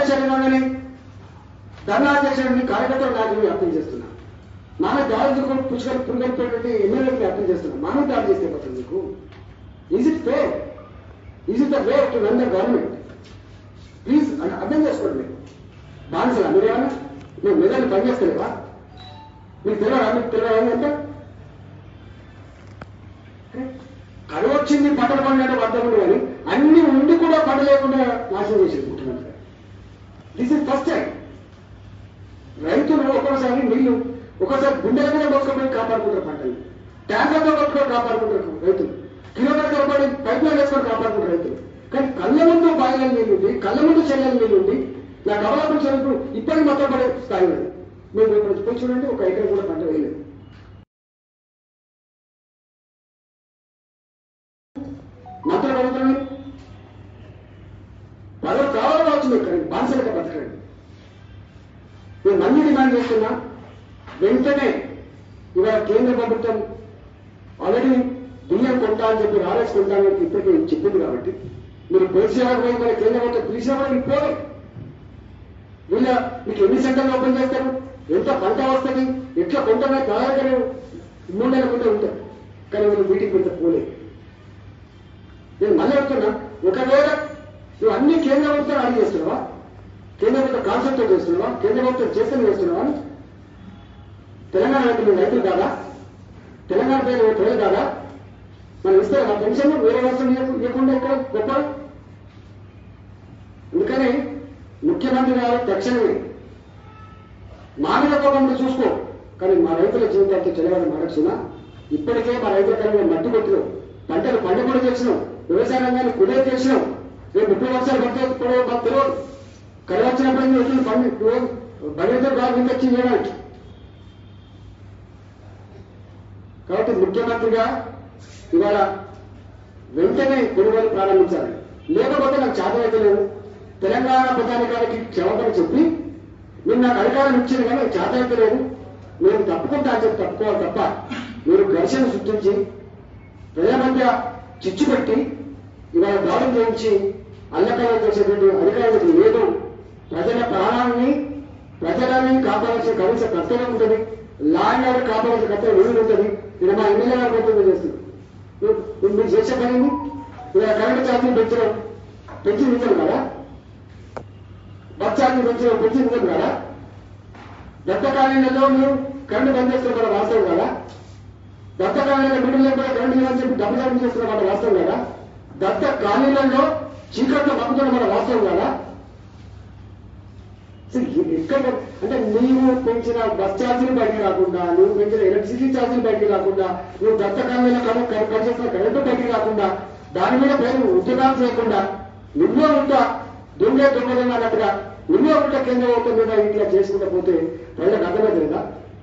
శరీరంలోనే ధర్నా అధ్యక్షుడిని కార్యకర్తల నాయకుడిని అర్థం చేస్తున్నా మాన దాడులు పుష్కర పురుగలిపోయినటువంటి ఎమ్మెల్యేకి అర్థం చేస్తున్నా మాన దాడి చేస్తే పోతుంది మీకు is it fair is it the way to run the government please అర్థం చేసుకోండి మీరు బానిసలా మీరేమన్నా మేము మెదళ్ళు పనిచేస్తలేవా మీకు తెలియదా మీకు తెలియదా అంటే కరువు వచ్చింది పంటలు పండినట్టు అర్థం ఉంది కానీ అన్ని ఉండి కూడా పంట లేకుండా నాశనం చేసేది ముఖ్యమంత్రి దిస్ ఇస్ ఫస్ట్ టైం రైతులు ఒక్కోసారి నీళ్లు ఒక్కోసారి గుండెల మీద కొట్టుకొని కాపాడుకుంటారు పంటలు ట్యాంకర్తో కొట్టుకొని కాపాడుకుంటారు రైతులు కిలోమీటర్ పడి పైప్ లైన్ వేసుకొని కాపాడుకుంటారు రైతులు కానీ కళ్ళ ముందు బాయిల నీళ్ళుండి కళ్ళ ముందు చెల్లెల నీళ్ళుండి నా గమలాపం చెల్లు ఇప్పటికి మొత్తం పడే స్థాయి ఉంది మేము ఇప్పుడు పోయి చూడండి ఒక ఎకరం కూడా పంట వేయలేదు మంత్రులు అడుగుతున్నాను పదవి కావాలి కావచ్చు మీకు కానీ బానిసలుగా బతకండి నేను మళ్ళీ డిమాండ్ చేస్తున్నా వెంటనే ఇవాళ కేంద్ర ప్రభుత్వం ఆల్రెడీ బియ్యం కొంటా అని చెప్పి రాలేసి కొంటా అని చెప్పి ఇప్పటికే చెప్పింది కాబట్టి మీరు పిలిచేవారు పోయి మరి కేంద్ర ప్రభుత్వం పిలిచినా కూడా మీకు పోలేదు వీళ్ళ మీకు ఎన్ని సెంటర్లు ఓపెన్ చేస్తారు ఎంత పంట వస్తుంది ఎట్లా కొంటారో దాదాపు మూడు నెలల ముందే ఉంటారు కానీ వీళ్ళు మీటింగ్ పెడితే పోలేదు నేను మళ్ళీ చెప్తున్నా ఒకవేళ నువ్వు అన్ని కేంద్ర ప్రభుత్వం అడిగి చేస్తున్నావా కేంద్ర ప్రభుత్వం కాన్సెప్ట్ చేస్తున్నావా కేంద్ర ప్రభుత్వం చేస్తే చేస్తున్నావా తెలంగాణ రైతులు రైతులు కాదా తెలంగాణ ప్రజలు ప్రజలు కాదా మనం ఇస్తే ఆ పెన్షన్ వేరే రాష్ట్రం ఇవ్వకు- ఇవ్వకుండా ఇక్కడ గొప్ప అందుకని ముఖ్యమంత్రి గారు తక్షణమే మానవ కోపంలో చూసుకో కానీ మా రైతుల జీవితాలతో చెలవాలని మాట్లాడుతున్నా ఇప్పటికే మా రైతుల కన్నా మట్టి కొట్టినాం పంటలు పంట కూడా చేసినాం వ్యవసాయ రంగాన్ని కుదే చేసినాం రేపు ముప్పై వర్షాలు పడితే ఇప్పుడు మాకు తెలియదు కలి వచ్చినప్పుడు ఎట్లు పండి బడితో బాగా ఇంకొచ్చి చేయడానికి కాబట్టి ముఖ్యమంత్రిగా ఇవాళ వెంటనే కొనుగోలు ప్రారంభించాలి లేకపోతే నాకు చేతనైతే లేదు తెలంగాణ ప్రజానికానికి క్షమాపణ చెప్పి మీరు నాకు అధికారం ఇచ్చింది కానీ నాకు చేతనైతే లేదు నేను తప్పుకుంటా అని చెప్పి తప్పుకోవాలి తప్ప మీరు ఘర్షణ సృష్టించి ప్రజల మధ్య చిచ్చు పెట్టి ఇవాళ దాడులు చేయించి అల్లకల్లం చేసేటువంటి అధికారులకు లేదు ప్రజల ప్రాణాన్ని ప్రజలని కాపాడాల్సిన కనీస కర్తవ్యం ఉంటుంది లా అండ్ ఆర్డర్ కాపాడాల్సిన కర్తవ్యం ఏమి ఉంటుంది ఇది మా ఎమ్మెల్యే గారు కర్తవ్యం చేస్తుంది మీరు- మీరు మీరు చేసే పని ఏంది? ఇలా కరెంటు ఛార్జీలు పెంచడం పెంచి నిజం కదా బస్ ఛార్జీలు పెంచడం పెంచి నిజం కదా దత్త కాలనీలలో మీరు కరెంటు బంద్ చేస్తున్న మన వాస్తవం కదా దత్త కాలనీలో మిడిల్ లేకుండా కరెంటు లేదని చెప్పి డబ్బు డబ్బు చేస్తున్న మన వాస్తవం కదా దత్త కాలనీలలో చీకట్లో బతుకుతున్న మన వాస్తవం కదా అసలు ఎ- ఎక్కడ అంటే నీవు పెంచిన బస్ ఛార్జీలు బయటికి రాకుండా నువ్వు పెంచిన ఎలక్ట్రిసిటీ ఛార్జీలు బయటికి రాకుండా నువ్వు దత్త కాలనీలో కట్ చేసిన కరెంటు బయటికి రాకుండా దాని మీద పేరు ఉద్యోగాలు చేయకుండా నువ్వే ఉంటా దొంగే దొంగదొంగ అన్నట్టుగా నువ్వే ఉంటా కేంద్ర ప్రభుత్వం మీద ఇట్లా చేసుకుంటా పోతే ప్రజలకు అర్థమైంది కదా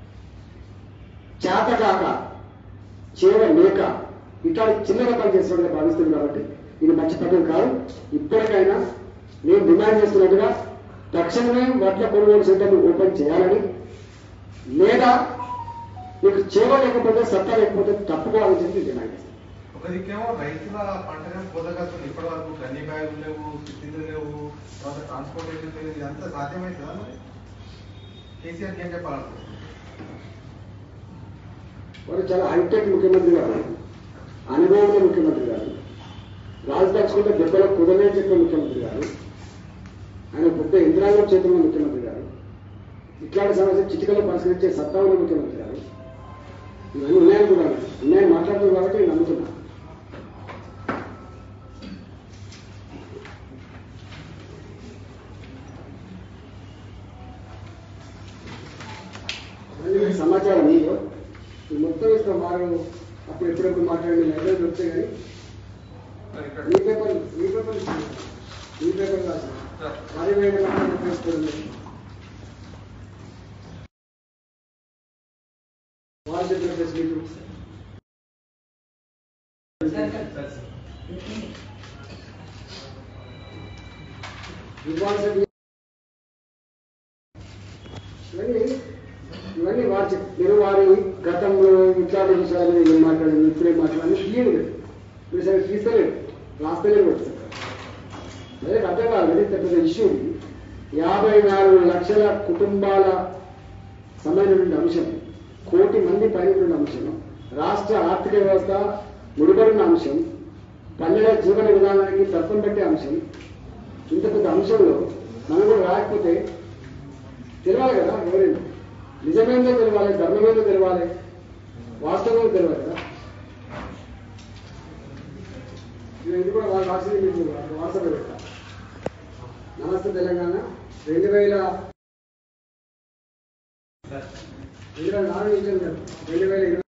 చేత కాక చేవ లేక ఇట్లాంటి చిన్నగా పని చేస్తున్నట్టుగా భావిస్తుంది కాబట్టి ఇది మంచి పద్ధతి కాదు ఇప్పటికైనా నేను డిమాండ్ చేస్తున్నట్టుగా తక్షణమే వడ్ల కొనుగోలు సెంటర్లు ఓపెన్ చేయాలని లేదా మీకు చేవ లేకపోతే సత్తా లేకపోతే తప్పుకోవాలని చెప్పి డిమాండ్ చేస్తాను ఒక దిక్కేమో రైతుల పంటగా పోదగస్తుంది ఇప్పటి వరకు గన్ని బ్యాగులు లేవు సిద్ధిందులు లేవు తర్వాత ట్రాన్స్పోర్టేషన్ లేదు ఇదంతా సాధ్యమవుతుందా మరి కేసీఆర్కి ఏం చెప్పాలనుకుంటున్నారు వారు చాలా హైటెక్ ముఖ్యమంత్రి గారు అనుభవంలో ముఖ్యమంత్రి గారు రాజదక్షుకుంటే దెబ్బలో కుదలే చెప్పే ముఖ్యమంత్రి గారు ఆయన పెద్ద ఇంద్రాంగం చేతుల్లో ముఖ్యమంత్రి గారు ఇట్లాంటి సమస్య చిటికలో పరిష్కరించే సత్తా ఉన్న ముఖ్యమంత్రి గారు ఇవన్నీ ఉన్నాయని కూడా ఉన్నాయని మాట్లాడుతున్నారు కాబట్టి నేను నమ్ముతున్నా మళ్ళీ సమాచారం ఉందో ఈ మొత్తం ఇస్తాం మారు అప్పుడు ఎప్పుడెప్పుడు మాట్లాడి లైబ్రరీ దొరికితే కానీ మరి ఇక్కడ ఈ పేపర్ ఈ పేపర్ ఇచ్చింది. ఈ పేపర్ రాసిన సార్, మరి వేరే మాట్లాడే పేపర్ వాళ్ళు చెప్పిన ఫెసిలిటీ ఇవ్వాల్సిన ఇవన్నీ ఇవన్నీ వారు చెప్- మీరు వారి గతంలో ఇట్లాంటి విషయాలు మీద ఏం మాట్లాడింది ఇప్పుడే మాట్లాడింది తీయదు లేదు మీరు సరే తీస్తలేదు రాస్తలేదు కూడా అదే అర్థం కాదు ఇది పెద్ద ఇష్యూ ఇది యాభై నాలుగు లక్షల కుటుంబాల సంబంధించిన అంశం కోటి మంది పైన అంశం రాష్ట్ర ఆర్థిక వ్యవస్థ ముడిపడిన అంశం పల్లెల జీవన విధానానికి తత్వం పెట్టే అంశం ఇంత పెద్ద అంశంలో మనం కూడా రాకపోతే తెలవాలి కదా ఎవరైనా నిజమేందో తెలవాలి ధర్మమేందో తెలవాలి వాస్తవం తెలవాలి కదా ఇది ఇది కూడా వాళ్ళు రాసింది మీకు వాట్సాప్ పెడతా నమస్తే తెలంగాణ రెండు వేల రెండు వేల నాలుగు నుంచి ఉంది. రెండు వేల ఇరవై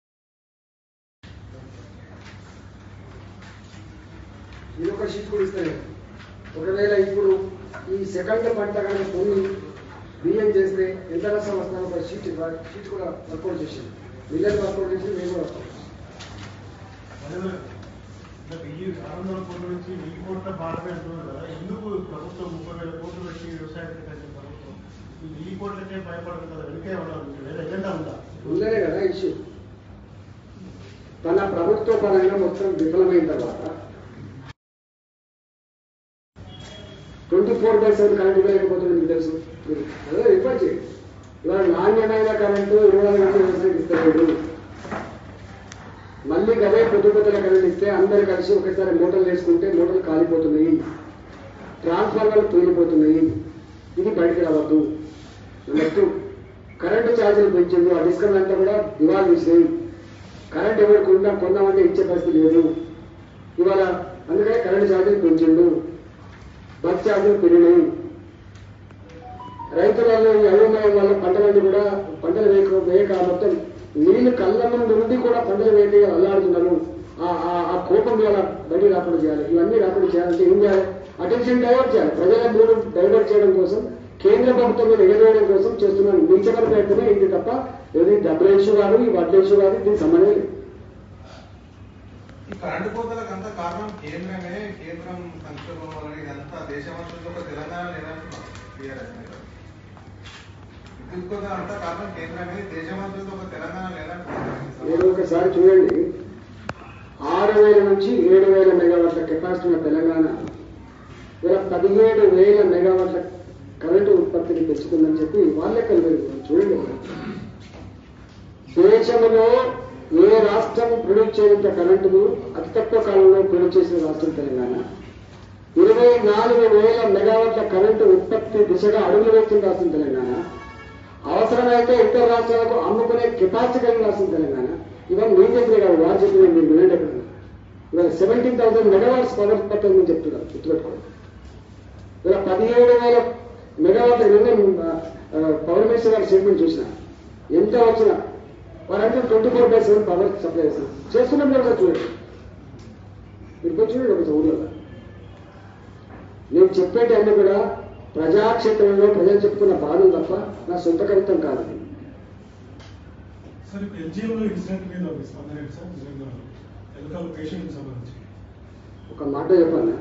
ఇది ఒక షీట్ కూడా ఇస్తాను ఒకవేళ ఇప్పుడు ఈ సెకండ్ పంట కనుక కొన్ని బియ్యం చేస్తే ఎంత నష్టం వస్తుందో ఒక షీట్ ఇవ్వాలి షీట్ కూడా వర్కౌట్ చేసింది మిల్లర్ వర్కౌట్ చేసి మేము కూడా వర్కౌట్ చేసాం. ఈ ఆరు వందల కోట్ల నుంచి వెయ్యి కోట్ల భారమే అంటున్నారు కదా ఎందుకు ప్రభుత్వం ముప్పై వేల కోట్లు పెట్టి వ్యవసాయానికి కట్టిన ప్రభుత్వం ఈ వెయ్యి కోట్లకే భయపడదు కదా వెనుకే ఉండాలి వేరే ఎజెండా ఉందా ఉందనే కదా ఇష్యూ తన ప్రభుత్వ పరంగా మొత్తం విఫలమైన తర్వాత twenty four by seven current ఇవ్వలేకపోతుంది మీకు తెలుసు మీరు అదే రిఫర్ చేయండి ఇవాళ నాణ్యమైన కరెంటు ఇరవై నాలుగు గంటలు వ్యవసాయం ఇస్తలేడు మళ్ళీ గదే పొద్దు పొద్దున కరెంట్ ఇస్తే అందరు కలిసి ఒకసారి మూటలు వేసుకుంటే మూటలు కాలిపోతున్నాయి ట్రాన్స్ఫార్మర్లు తూలిపోతున్నాయి ఇది బయటికి రావద్దు నెంబర్ టూ కరెంటు ఛార్జీలు పెంచింది ఆ డిస్కౌంట్ అంతా కూడా దివాళ తీసినాయి కరెంట్ ఎవరు కొందా కొందామంటే ఇచ్చే పరిస్థితి లేదు ఇవాళ అందుకనే కరెంటు ఛార్జీలు పెంచిండు బస్ ఛార్జీలు పెరిగినాయి రైతులలో ఈ అయోమయం వల్ల పంటలన్నీ కూడా పంటలు వేయక వేయక మొత్తం నీళ్లు కళ్ళ ముందు ఉండి కూడా పంటలు వేయక అల్లాడుతున్నారు ఆ- ఆ- ఆ కోపం వల్ల బయటికి రాకుండా చేయాలి ఇవన్నీ రాకుండా చేయాలంటే ఏం చేయాలి అటెన్షన్ డైవర్ట్ చేయాలి ప్రజల మూడు డైవర్ట్ చేయడం కోసం కేంద్ర ప్రభుత్వం మీద ఎగరవేయడం కోసం చేస్తున్న నీచమైన ప్రయత్నమే ఇది తప్ప ఇది డబ్బుల ఇష్యూ కాదు ఈ వడ్ల ఇష్యూ కాదు దీనికి సంబంధం లేదు ఈ కరెంటు కోతలకు అంతా కారణం కేంద్రమే కేంద్రం సంక్షోభం వల్ల ఇదంతా దేశమంతా ఒక తెలంగాణ లేదంటున్నారు టీఆర్ఎస్ నేతలు. విద్యుత్ కోత అంతా కారణం కేంద్రమే దేశమంతా ఒక తెలంగాణ మీరు లేదంటున్నారు ఒకసారి చూడండి ఆరు వేల నుంచి ఏడు వేల మెగావాట్ల కెపాసిటీ ఉన్న తెలంగాణ ఇలా పదిహేడు వేల మెగావాట్ల కరెంటు ఉత్పత్తిని పెంచుకుందని చెప్పి వాళ్ళే కలిపి చూడండి దేశంలో ఏ రాష్ట్రం ప్రొడ్యూస్ చేయనంత కరెంటును అతి తక్కువ కాలంలో ప్రొడ్యూస్ చేసిన రాష్ట్రం తెలంగాణ ఇరవై నాలుగు వేల మెగావాట్ల కరెంటు ఉత్పత్తి దిశగా అడుగులు వేస్తున్న రాష్ట్రం తెలంగాణ అవసరమైతే ఇతర రాష్ట్రాలకు అమ్ముకునే కెపాసిటీ కలిగిన రాష్ట్రం తెలంగాణ ఇవన్నీ నేను చెప్పిన కాదు వారు చెప్పిన మీరు వినండి ఎక్కడ ఇవాళ సెవెంటీన్ థౌసండ్ మెగావాట్స్ పవర్ ఉత్పత్తి ఉందని చెప్తున్నారు గుర్తుపెట్టుకోండి ఇలా పదిహేడు వేల మెగావాట్ల నిన్న ఆ, పవర్ మినిస్టర్ గారి స్టేట్మెంట్ చూసిన ఎంత వచ్చినా వారంటే twenty four by seven power supply చేస్తున్నారు చేస్తున్నాం కదా చూడండి మీరు పోయి చూడండి ఒక ఊళ్ళో నేను చెప్పేటి అన్ని కూడా ప్రజాక్షేత్రంలో ప్రజలు చెప్పుకున్న బాధలు తప్ప నా సొంత కవిత్వం కాదు ఇది. సార్ ఇప్పుడు ఎల్జీలో ఇన్సిడెంట్ మీద ఒక స్పందన ఏంటి సార్ తెలంగాణలో ఎలకాల పేషెంట్కి సంబంధించి ఒక మాట చెప్పాను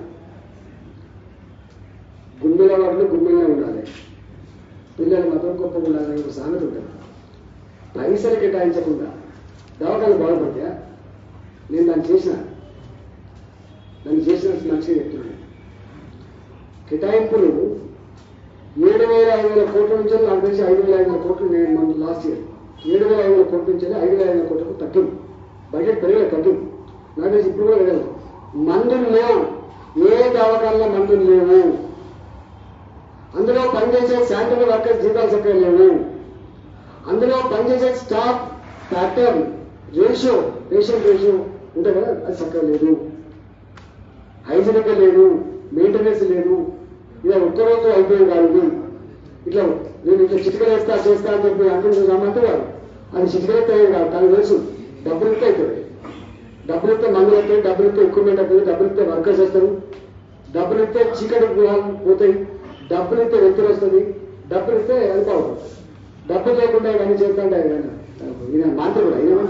గుండెల వాళ్ళు గుండెలే ఉండాలి పిల్లలు మాత్రం గొప్ప ఉండాలని ఒక సామెత ఉంటుంది పైసలు కేటాయించకుండా దవాఖాలు బాగుపడతాయా నేను దాన్ని చేసిన దాన్ని చేసిన మంచిగా చెప్తున్నాను కేటాయింపులు ఏడు వేల ఐదు వేల కోట్ల నుంచి నాకు తెలిసి ఐదు వేల ఐదు వేల కోట్లు నేను మన లాస్ట్ ఇయర్ ఏడు వేల ఐదు వేల కోట్ల నుంచి ఐదు వేల ఐదు వేల కోట్లకు తగ్గింది బడ్జెట్ పెరగలేదు తగ్గింది నాకు తెలిసి ఇప్పుడు కూడా పెరగదు మందులు లేవు ఏ దవాఖానలో మందులు లేవు అందులో పనిచేసే శానిటరీ వర్కర్స్ జీతాలు సరిగ్గా లేవు అందులో పనిచేసే staff pattern ratio patient ratio ఉంటుంది కదా అది చక్కగా లేదు హైజీనిక్ లేదు మెయింటెనెన్స్ లేదు ఇలా ఒక్కరోజు అయిపోయింది కాదు ఇది. ఇట్లా నేను ఇట్లా చిటికలేస్తా చేస్తా అని చెప్పి అంటుంది రమ్మంటే కాదు అది చిటికలేస్తే కాదు తనకు తెలుసు డబ్బులు ఇస్తే అవుతుంది డబ్బులు ఇస్తే మందులు వస్తాయి డబ్బులు ఇస్తే ఎక్విప్మెంట్ అవుతుంది డబ్బులు ఇస్తే వర్కర్స్ వస్తారు డబ్బులు ఇస్తే చీకటి గృహాలు పోతాయి డబ్బులు ఇస్తే వ్యక్తులు వస్తుంది డబ్బులు ఇస్తే అది బాగుంటుంది డబ్బులు లేకుండా ఇవన్నీ చేస్తుంటే ఈయన మాంత్రికుడు అయినా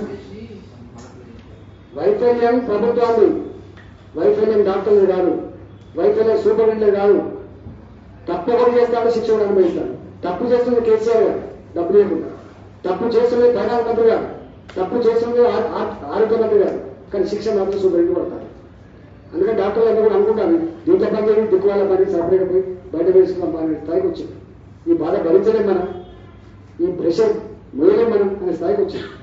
వైఫల్యం ప్రభుత్వాన్ని వైఫల్యం డాక్టర్లు కాదు వైఫల్యం సూపరింటెండెంట్ కాదు తప్పు ఒకటి చేస్తాడు శిక్ష కూడా అనుభవిస్తాడు తప్పు చేస్తుంది కేసీఆర్ గారు డబ్బు లేకుండా తప్పు చేస్తుంది ప్రధానమంత్రి గారు తప్పు చేస్తుంది ఆ- ఆ- ఆరోగ్య మంత్రి గారు కానీ శిక్ష మాత్రం సూపరింటెండెంట్ పడతారు అందుకని డాక్టర్లు అందరూ కూడా అనుకుంటారు దీంట్లో పని చేయండి దిక్కు వాళ్ళ పని సపరేట్ పోయి బయట వేసుకున్నాం అనే స్థాయికి వచ్చింది ఈ బాధ భరించలేం మనం ఈ ప్రెషర్ మోయలేం మనం అనే స్థాయికి వచ్చింది